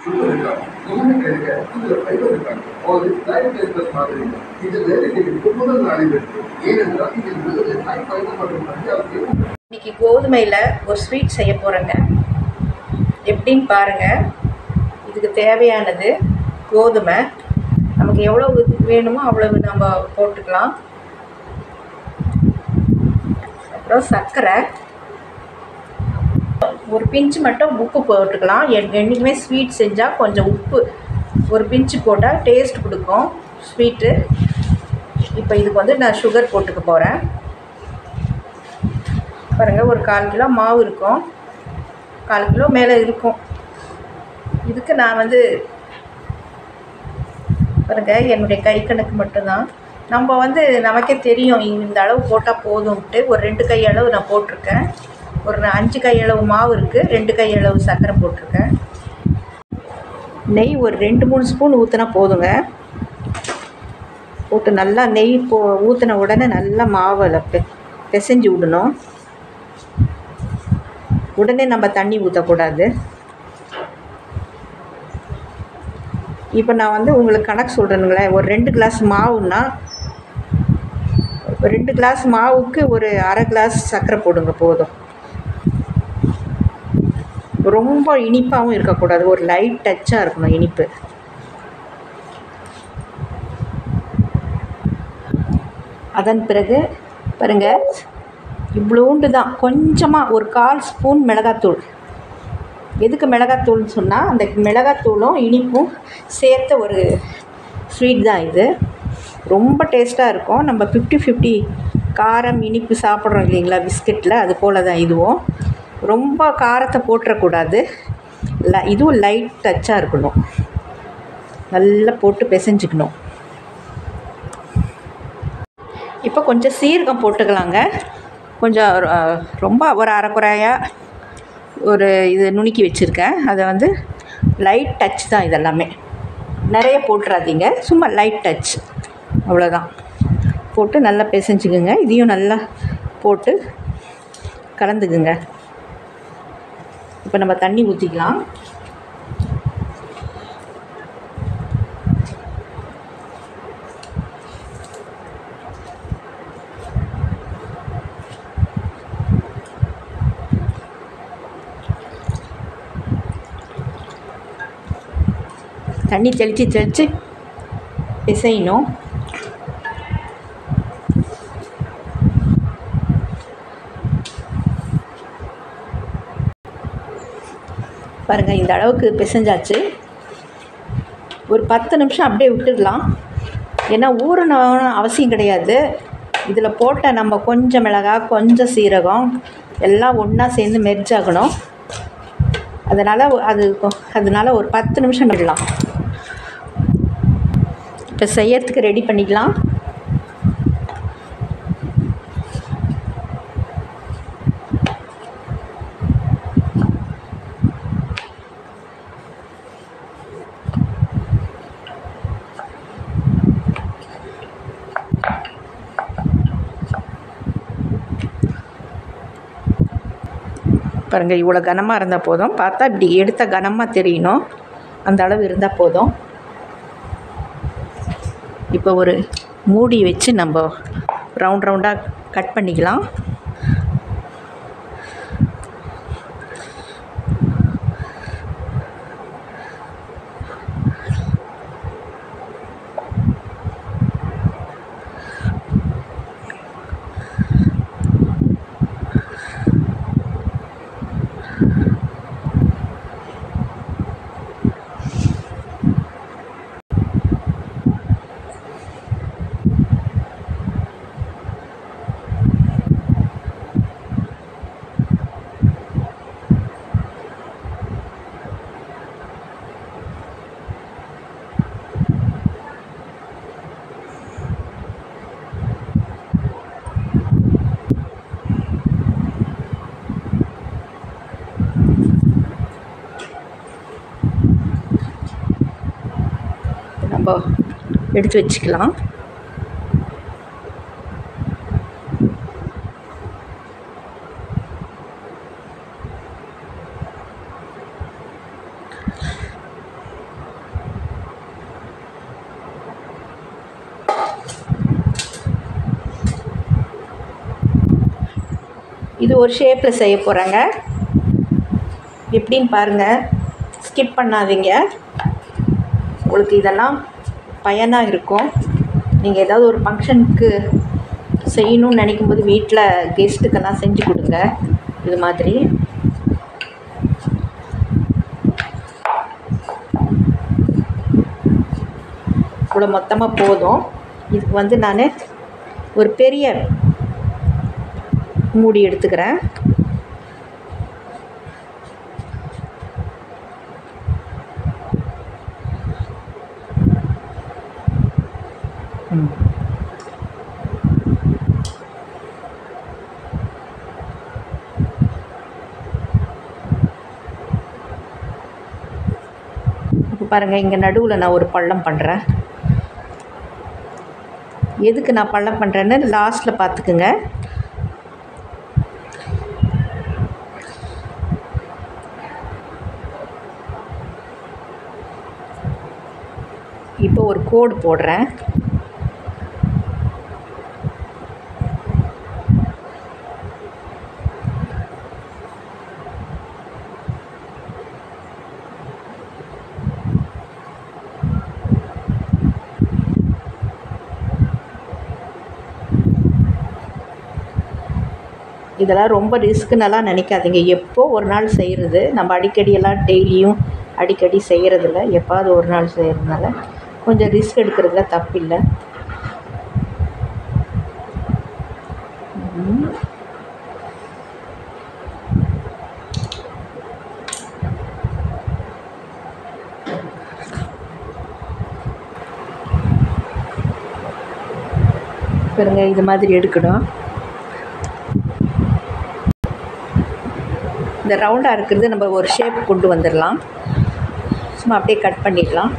Sugar இருக்காங்க கவனம் கேட்க இதில் ஃபைபர் இருக்காங்க ஒரு டயட் பிளஸ் மாதிரி இது வேலை முதல் நடைபெற்று ஏனென்றால் இதில் முதலில் ஹை ஃபைபர் மற்றும் அத்தியாவசியம் இன்னைக்கு கோதுமையில் ஒரு ஸ்வீட் செய்ய போகிறேங்க எப்படின்னு பாருங்கள் இதுக்கு தேவையானது கோதுமை நமக்கு எவ்வளவு வேணுமோ அவ்வளவு நம்ம போட்டுக்கலாம் அப்புறம் சர்க்கரை ஒரு பிஞ்சு மட்டும் உப்பு போட்டுக்கலாம் என் என்றைக்குமே ஸ்வீட் செஞ்சால் கொஞ்சம் உப்பு ஒரு பிஞ்சு போட்டால் டேஸ்ட் கொடுக்கும் ஸ்வீட்டு இப்போ இதுக்கு வந்து நான் சுகர் போட்டுக்க போகிறேன் பாருங்கள் ஒரு கால் கிலோ மாவு இருக்கும் கால் கிலோ மேலே இருக்கும் இதுக்கு நான் வந்து பாருங்கள் என்னுடைய கை கணக்கு மட்டும்தான் நம்ம வந்து நமக்கே தெரியும் இந்த அளவு போட்டால் போதும்ன்ட்டு ஒரு ரெண்டு கை அளவு நான் போட்டிருக்கேன் ஒரு அஞ்சு கை அளவு மாவு இருக்குது ரெண்டு கை அளவு சர்க்கரை போட்டிருக்கேன் நெய் ஒரு ரெண்டு மூணு ஸ்பூன் ஊற்றினா போதுங்க போட்டு நல்லா நெய் போ ஊற்றின உடனே நல்லா மாவில் பெ பிசைஞ்சு விடணும் உடனே நம்ம தண்ணி ஊற்றக்கூடாது இப்போ நான் வந்து உங்களுக்கு கணக்கு சொல்கிறேனுங்களேன் ஒரு ரெண்டு கிளாஸ் மாவுன்னா ஒரு ரெண்டு கிளாஸ் மாவுக்கு ஒரு அரை கிளாஸ் சர்க்கரை போடுங்க போதும் ரொம்ப இனிப்பாகவும் இருக்கக்கூடாது ஒரு லைட் டச்சாக இருக்கணும் இனிப்பு அதன் பிறகு பாருங்கள் இவ்வளோண்டு தான் கொஞ்சமாக ஒரு கால் ஸ்பூன் மிளகாத்தூள் எதுக்கு மிளகாத்தூள்னு சொன்னால் அந்த மிளகாத்தூளும் இனிப்பும் சேர்த்த ஒரு ஸ்வீட் தான் இது ரொம்ப டேஸ்ட்டாக இருக்கும் நம்ம ஃபிஃப்டி ஃபிஃப்டி காரம் இனிப்பு சாப்பிட்றோம் இல்லைங்களா பிஸ்கெட்டில் அது போல் தான் இதுவும் ரொம்ப காரத்தை போட்டுறக்கூடாது ல இதுவும் லைட் டச்சாக இருக்கணும் நல்லா போட்டு பிசைஞ்சிக்கணும் இப்போ கொஞ்சம் சீரகம் போட்டுக்கலாங்க கொஞ்சம் அஹ், ரொம்ப ஒரு அரைக்குறையாக ஒரு இது நுணுக்கி வச்சுருக்கேன் அதை வந்து லைட் டச் தான் இதெல்லாமே நிறைய போட்டுறாதீங்க சும்மா லைட் டச் அவ்வளோதான் போட்டு நல்லா பிசைஞ்சுக்குங்க இதையும் நல்லா போட்டு கலந்துக்குங்க இப்போ நம்ம தண்ணி ஊற்றிக்கலாம் தண்ணி தெளித்து தெளித்து பிசையணும் பாருங்கள் இந்த அளவுக்கு பிசைஞ்சாச்சு ஒரு பத்து நிமிஷம் அப்படியே விட்டுடலாம் ஏன்னா ஊறணும் அவசியம் கிடையாது இதில் போட்ட நம்ம கொஞ்சம் மிளகாய் கொஞ்சம் சீரகம் எல்லாம் ஒன்றா சேர்ந்து மெர்ஜ் ஆகணும் அதனால் அது அதனால் ஒரு பத்து நிமிஷம் விடலாம் இப்போ செய்யறதுக்கு ரெடி பண்ணிக்கலாம் பாருங்கள் இவ்வளோ கனமாக இருந்தால் போதும் பார்த்தா இப்படி எடுத்த கனமாக தெரியணும் அந்த அளவு இருந்தால் போதும் இப்போ ஒரு மூடி வச்சு நம்ம ரவுண்ட் ரவுண்டாக கட் பண்ணிக்கலாம் நம்ம எடுத்து வச்சுக்கலாம் இது ஒரு ஷேப்பில் செய்ய போகிறாங்க எப்படின்னு பாருங்கள் ஸ்கிப் பண்ணாதீங்க உங்களுக்கு இதெல்லாம் பயனாக இருக்கும் நீங்கள் ஏதாவது ஒரு ஃபங்க்ஷனுக்கு செய்யணும்னு நினைக்கும் போது வீட்டில் கெஸ்ட்டுக்கெல்லாம் செஞ்சு கொடுங்க இது மாதிரி இவ்வளோ மொத்தமாக போதும் இதுக்கு வந்து நான் ஒரு பெரிய மூடி எடுத்துக்கிறேன் ம். இப்போ பாருங்கள் இங்கே நடுவில் நான் ஒரு பள்ளம் பண்ணுறேன் எதுக்கு நான் பள்ளம் பண்ணுறேன்னு லாஸ்ட்டில் பார்த்துக்குங்க இப்போ ஒரு கோடு போடுறேன் இதெல்லாம் ரொம்ப ரிஸ்க்குன்னெல்லாம் நினைக்காதீங்க எப்போ ஒரு நாள் செய்கிறது நம்ம அடிக்கடி எல்லாம் டெய்லியும் அடிக்கடி செய்கிறதில்ல எப்பாவது ஒரு நாள் செய்கிறதுனால கொஞ்சம் ரிஸ்க் எடுக்கிறதுல தப்பில்லை ம். பாருங்க இது மாதிரி எடுக்கணும் இந்த ரவுண்டாக இருக்கிறது நம்ம ஒரு ஷேப் கொண்டு வந்துடலாம் சும்மா அப்படியே கட் பண்ணிடலாம்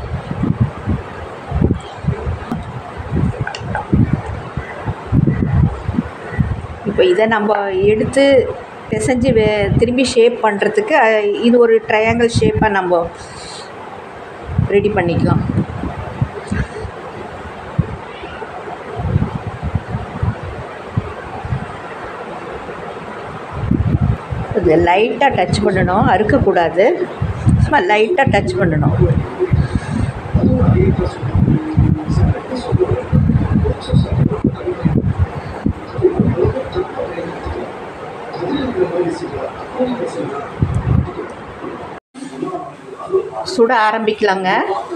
இப்போ இதை நம்ம எடுத்து பிசைஞ்சு வே திரும்பி ஷேப் பண்ணுறதுக்கு அஹ், இது ஒரு ட்ரையாங்கிள் ஷேப்பாக நம்ம ரெடி பண்ணிக்கலாம் இது லைட்டாக டச் பண்ணணும் அறுக்கக்கூடாது சும்மா லைட்டாக டச் பண்ணணும் சுட ஆரம்பிக்கலாங்க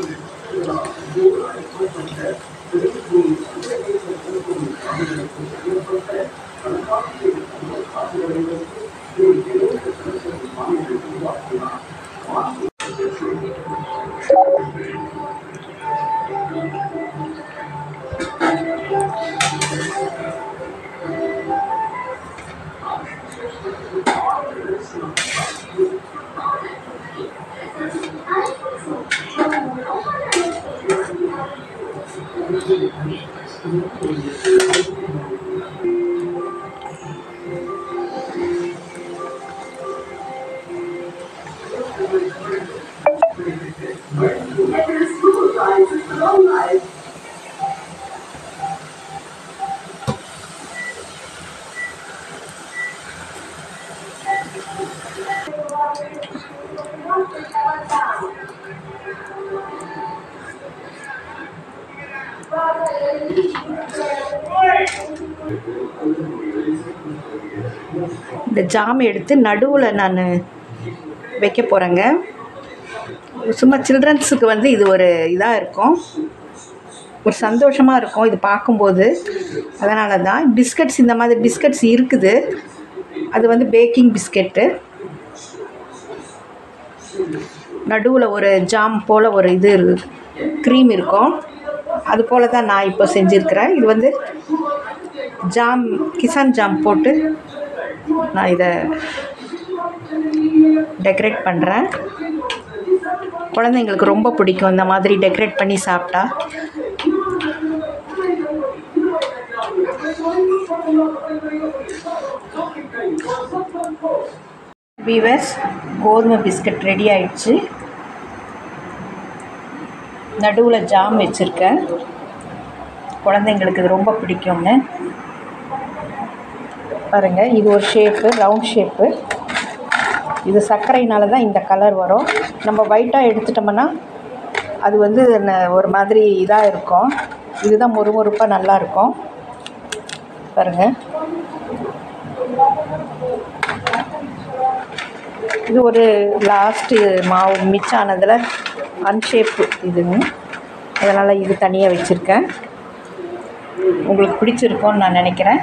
இந்த ஜாம் எடுத்து நடுவில் நான் வைக்க போகிறேங்க சும்மா சில்ட்ரன்ஸுக்கு வந்து இது ஒரு இதாக இருக்கும் ஒரு சந்தோஷமாக இருக்கும் இது பார்க்கும்போது அதனால தான் பிஸ்கட்ஸ் இந்த மாதிரி பிஸ்கட்ஸ் இருக்குது அது வந்து பேக்கிங் பிஸ்கெட்டு நடுவில் ஒரு ஜாம் போல் ஒரு இது க்ரீம் இருக்கும் அது போல் தான் நான் இப்போ செஞ்சுருக்கிறேன் இது வந்து ஜாம் கிசான் ஜாம் போட்டு நான் இதை டெக்கரேட் பண்ணுறேன் குழந்தைங்களுக்கு ரொம்ப பிடிக்கும் இந்த மாதிரி டெக்கரேட் பண்ணி சாப்பிட்டா வீவர்ஸ் கோதுமை பிஸ்கட் ரெடி ஆயிடுச்சு நடுவில் ஜாம் வச்சுருக்கேன் குழந்தைங்களுக்கு இது ரொம்ப பிடிக்கும்னு பாருங்கள் இது ஒரு ஷேப்பு ரவுண்ட் ஷேப்பு இது சர்க்கரையினால தான் இந்த கலர் வரும் நம்ம ஒயிட்டாக எடுத்துட்டோம்னா அது வந்து ந- ஒரு மாதிரி இதாக இருக்கும் இதுதான் மொறுமொறுப்பாக நல்லா இருக்கும் பாருங்கள் இது ஒரு லாஸ்ட்டு மாவு மிச்சானதில் அன்ஷேப்பு இதுங்க அதனால் இது தனியாக வச்சுருக்கேன் உங்களுக்கு பிடிச்சிருக்கும்னு நான் நினைக்கிறேன்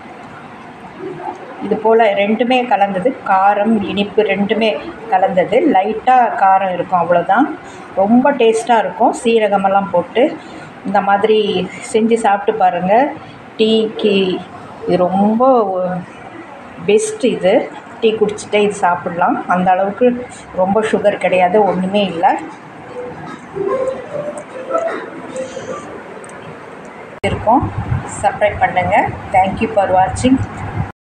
இது போல் ரெண்டுமே கலந்தது காரம் இனிப்பு ரெண்டுமே கலந்தது லைட்டாக காரம் இருக்கும் அவ்வளோதான் ரொம்ப டேஸ்ட்டாக இருக்கும் சீரகமெல்லாம் போட்டு இந்த மாதிரி செஞ்சு சாப்பிட்டு பாருங்கள் டீக்கு இது ரொம்ப பெஸ்ட் இது டீ குடிச்சிட்டே இது சாப்பிட்லாம் அந்த அளவுக்கு ரொம்ப சுகர் கிடையாது ஒன்றுமே இல்லை இருக்கும் சப்ஸ்கிரைப் பண்ணுங்கள் தேங்க்யூ ஃபார் வாட்சிங்